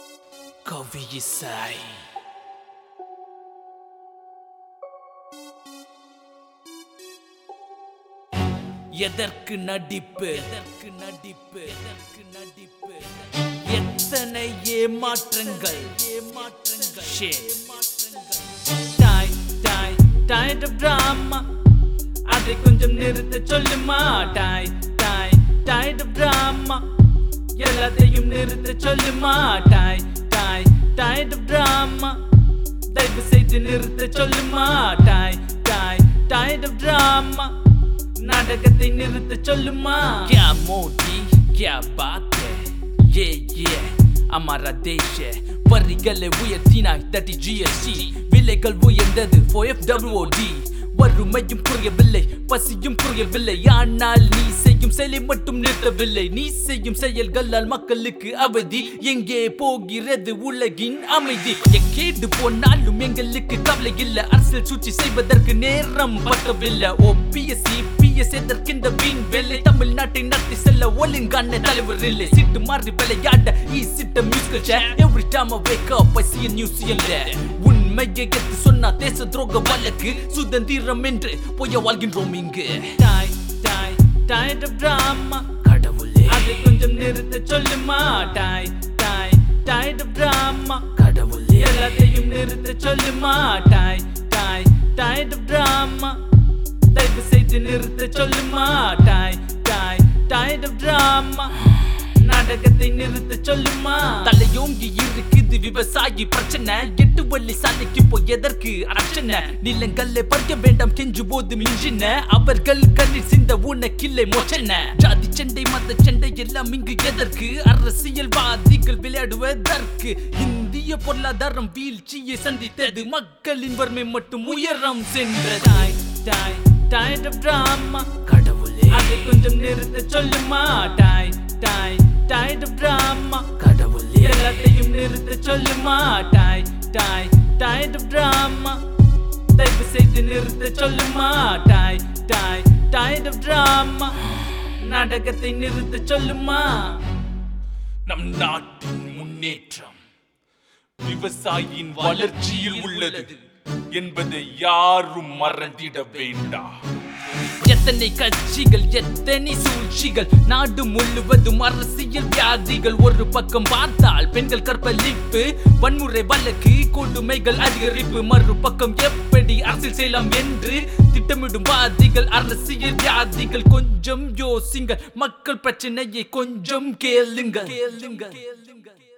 கவி இசை எதற்கு நடிப்பு எதற்கு நடிப்பு எதற்கு நடிப்பு எத்தனை ஏமாற்றங்கள் ஏமாற்றங்கள் ஏமாற்றங்கள் டாய் டாய் டாய்ட் ஆஃப் டிராமா அதை கொஞ்சம் நிறுத்த சொல்லுமா டாய் டாய் டாய்ட் ஆஃப் டிராமா எல்லாத்தையும் நிறுத்த சொல்லுமா டாய் டாய் டாய்ட் ஆஃப் டிராமா தயவு செய்து நிறுத்த சொல்லுமா டாய் டாய் டாய்ட் ஆஃப் டிராமா நாடகத்தை நிறுத்த சொல்லுமா क्या मोटी क्या बात है ये ये அமர தேச வரிகளை உயர்த்தினாய் தட்டி ஜிஎஸ்டி விலைகள் உயர்ந்தது ஓடி வறுமையும் குறையவில்லை பசியும் குறையவில்லை ஆனால் நீ செய்யும் செயலை மட்டும் நிறுத்தவில்லை நீ செய்யும் செயல்களால் மக்களுக்கு அவதி எங்கே போகிறது உலகின் அமைதி எங்கேடு போனாலும் எங்களுக்கு கவலை இல்லை அரசியல் சூழ்ச்சி செய்வதற்கு நேரம் பற்றவில்லை ஓபிஎஸ்சி பிஎஸ் எதற்கின்ற வீண் வேலை தமிழ்நாட்டை நடத்தி செல்ல ஒழுங்கான தலைவர் இல்லை சிட்டு மாறி விளையாட ஈ சிட்ட musical chair every time I wake up I see a new CL உண்மையை எடுத்து சொன்னா தேச துரோக வழக்கு சுதந்திரம் என்று பொய்ய வாழ்கின்றோம் இங்கு டாய் டாய் டாய்ட் ஆஃப் டிராமா கடவுளே அதை கொஞ்சம் நிறுத்த சொல்லுமா டாய் டாய் டாய்ட் ஆஃப் டிராமா கடவுளே எல்லாத்தையும் நிறுத்த சொல்லுமா டாய் டாய் டாய்ட் ஆஃப் டிராமா தயவு செய்து நிறுத்த சொல்லுமா டாய் டாய் டாய்ட் ஆஃப் டிராமா நாடகத்தை நிறுத்த சொல்லுமா தலையோங்கி இருக்குது விவசாயி பிரச்சனை எட்டு வள்ளி சாலைக்கு போய் எதற்கு அர்ச்சனை நிலங்கல்ல பறிக்க வேண்டாம் கெஞ்சு போது மிஞ்சின அவர்கள் கண்ணில் சிந்த உனக்கில்லை மோச்சன ஜாதி சண்டை மத சண்டை எல்லாம் இங்கு எதற்கு அரசியல்வாதிகள் விளையாடுவதற்கு இந்திய பொருளாதாரம் வீழ்ச்சியை சந்தித்தது மக்களின் வறுமை மட்டும் உயரம் சென்றதாய் டாய் டாய்ட் ஆஃப் டிராமா கடவுளே அதை கொஞ்சம் நிறுத்த சொல்லுமா டாய் டாய் டாய்ட் ஆஃப் டிராமா கடவுளே எல்லாத்தையும் நிறுத்த சொல்லுமா டாய் டாய் டாய்ட் ஆஃப் டிராமா தயவு செய்து நிறுத்த சொல்லுமா டாய் டாய் டாய்ட் ஆஃப் டிராமா நாடகத்தை நிறுத்த சொல்லுமா நம் நாட்டின் முன்னேற்றம் விவசாயியின் வளர்ச்சியில் உள்ளது என்பதை யாரும் மறந்திட வேண்டாம் எத்தனை கட்சிகள் எத்தனை சூழ்ச்சிகள் நாடு முழுவதும் அரசியல் வியாதிகள் ஒரு பக்கம் பார்த்தால் பெண்கள் கற்பழிப்பு வன்முறை வழக்கு கொடுமைகள் அதிகரிப்பு மறுபக்கம் எப்படி அரசியல் செய்யலாம் என்று திட்டமிடும் வாதிகள் அரசியல் வியாதிகள் கொஞ்சம் யோசிங்கள் மக்கள் பிரச்சனையை கொஞ்சம் கேளுங்கள் கேளுங்கள் கேளுங்கள்